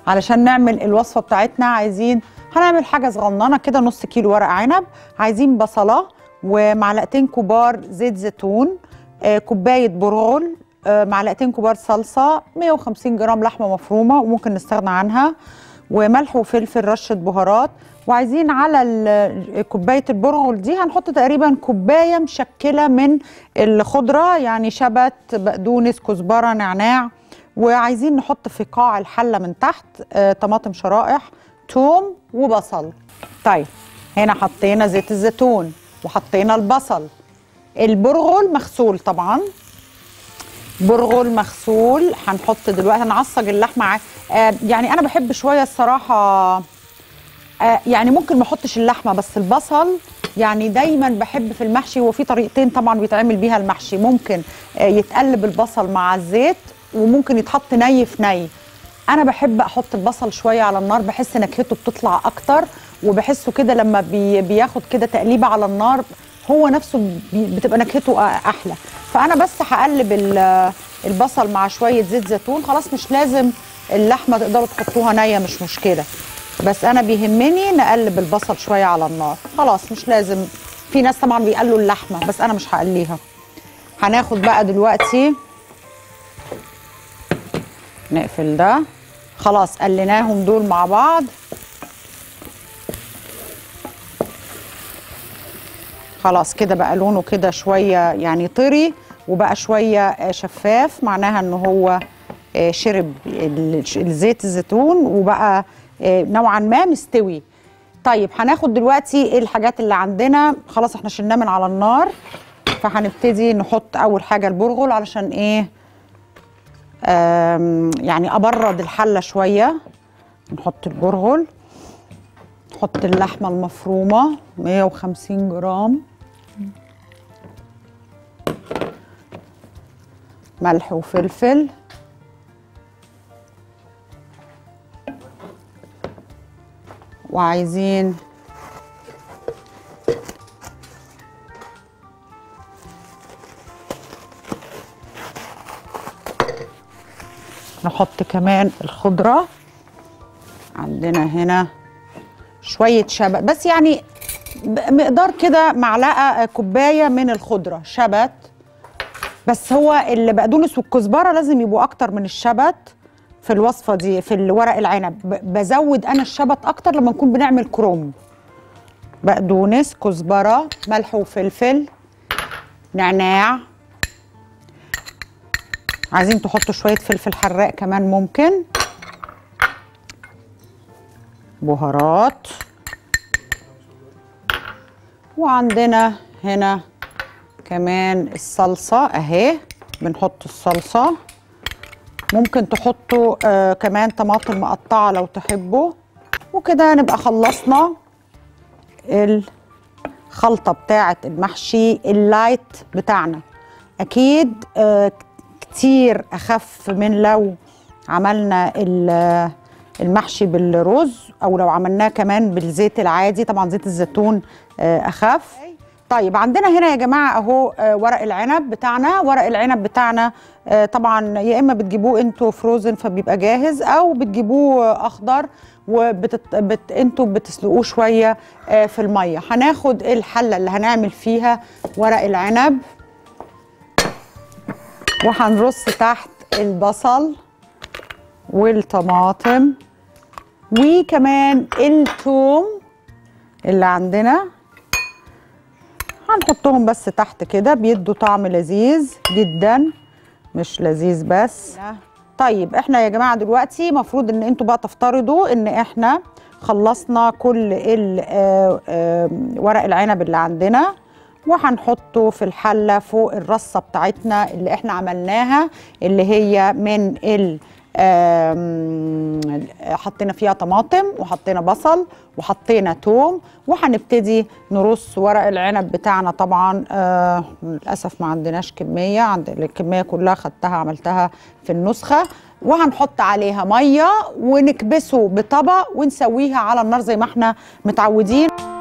علشان نعمل الوصفه بتاعتنا عايزين هنعمل حاجه صغننه كده نص كيلو ورق عنب عايزين بصله ومعلقتين كبار زيت زيتون آه، كوبايه برغل آه، معلقتين كبار صلصه 150 جرام لحمه مفرومه وممكن نستغنى عنها وملح وفلفل رشه بهارات وعايزين على ال- كوبايه البرغل دي هنحط تقريبا كوبايه مشكله من الخضره يعني شبت بقدونس كزبره نعناع وعايزين نحط في قاع الحله من تحت آه، طماطم شرائح توم وبصل طيب هنا حطينا زيت الزيتون وحطينا البصل البرغل مغسول طبعا برغل مغسول هنحط دلوقتي هنعصج اللحمه ع- آه يعني انا بحب شويه الصراحه آه يعني ممكن ما احطش اللحمه بس البصل يعني دايما بحب في المحشي هو في طريقتين طبعا بيتعمل بيها المحشي ممكن آه يتقلب البصل مع الزيت وممكن يتحط ني في ني انا بحب احط البصل شويه على النار بحس نكهته بتطلع اكتر وبحسه كده لما بي بياخد كده تقليبه على النار هو نفسه بي بتبقى نكهته آه احلى فانا بس هقلب ال- البصل مع شويه زيت زيتون خلاص مش لازم اللحمه تقدروا تحطوها نيه مش مشكله بس انا بيهمني نقلب البصل شويه على النار خلاص مش لازم في ناس طبعا بيقلوا اللحمه بس انا مش هقليها هناخد بقى دلوقتي نقفل ده خلاص قليناهم دول مع بعض خلاص كده بقى لونه كده شويه يعني طري وبقى شويه آه، شفاف معناها ان هو آه، شرب ال- الزيت الزيتون وبقى آه، نوعا ما مستوي طيب هناخد دلوقتي ايه الحاجات اللي عندنا خلاص احنا شلناه من على النار فهنبتدي نحط اول حاجه البرغل علشان ايه آم، يعني ابرد الحله شويه نحط البرغل نحط اللحمه المفرومه 150 جرام ملح وفلفل وعايزين نحط كمان الخضرة عندنا هنا شوية شبت بس يعني ب- مقدار كده معلقة كوباية من الخضرة شبت بس هو البقدونس والكزبرة لازم يبقوا أكتر من الشبت في الوصفة دي في الورق العنب ب- بزود أنا الشبت أكتر لما نكون بنعمل كروم بقدونس كزبرة ملح وفلفل نعناع عايزين تحطوا شوية فلفل حراق كمان ممكن بهارات وعندنا هنا كمان الصلصة اهي بنحط الصلصة ممكن تحطوا آه كمان طماطم مقطعة لو تحبوا وكده نبقى خلصنا الخلطة بتاعة المحشي اللايت بتاعنا أكيد آه كتير أخف من لو عملنا ال- المحشي بالرز أو لو عملناه كمان بالزيت العادي طبعا زيت الزيتون آه أخف طيب عندنا هنا يا جماعه اهو آه، ورق العنب بتاعنا ورق العنب بتاعنا آه، طبعا يا اما بتجيبوه انتوا فروزن فبيبقى جاهز او بتجيبوه آه، اخضر وبتت... بت... انتوا بتسلقوه شويه آه، في الميه هناخد الحله اللي هنعمل فيها ورق العنب وهنرص تحت البصل والطماطم وكمان الثوم اللي عندنا هنحطهم بس تحت كده بيدوا طعم لذيذ جدا مش لذيذ بس طيب احنا يا جماعه دلوقتي مفروض ان انتوا بقى تفترضوا ان احنا خلصنا كل ال- آه، آه، ورق العنب اللي عندنا وهنحطه في الحله فوق الرصه بتاعتنا اللي احنا عملناها اللي هي من ال آم، حطينا فيها طماطم وحطينا بصل وحطينا توم وهنبتدي نرص ورق العنب بتاعنا طبعا آه للاسف ما عندناش كميه عند الكميه كلها خدتها عملتها في النسخه وهنحط عليها ميه ونكبسه بطبق ونسويها على النار زي ما احنا متعودين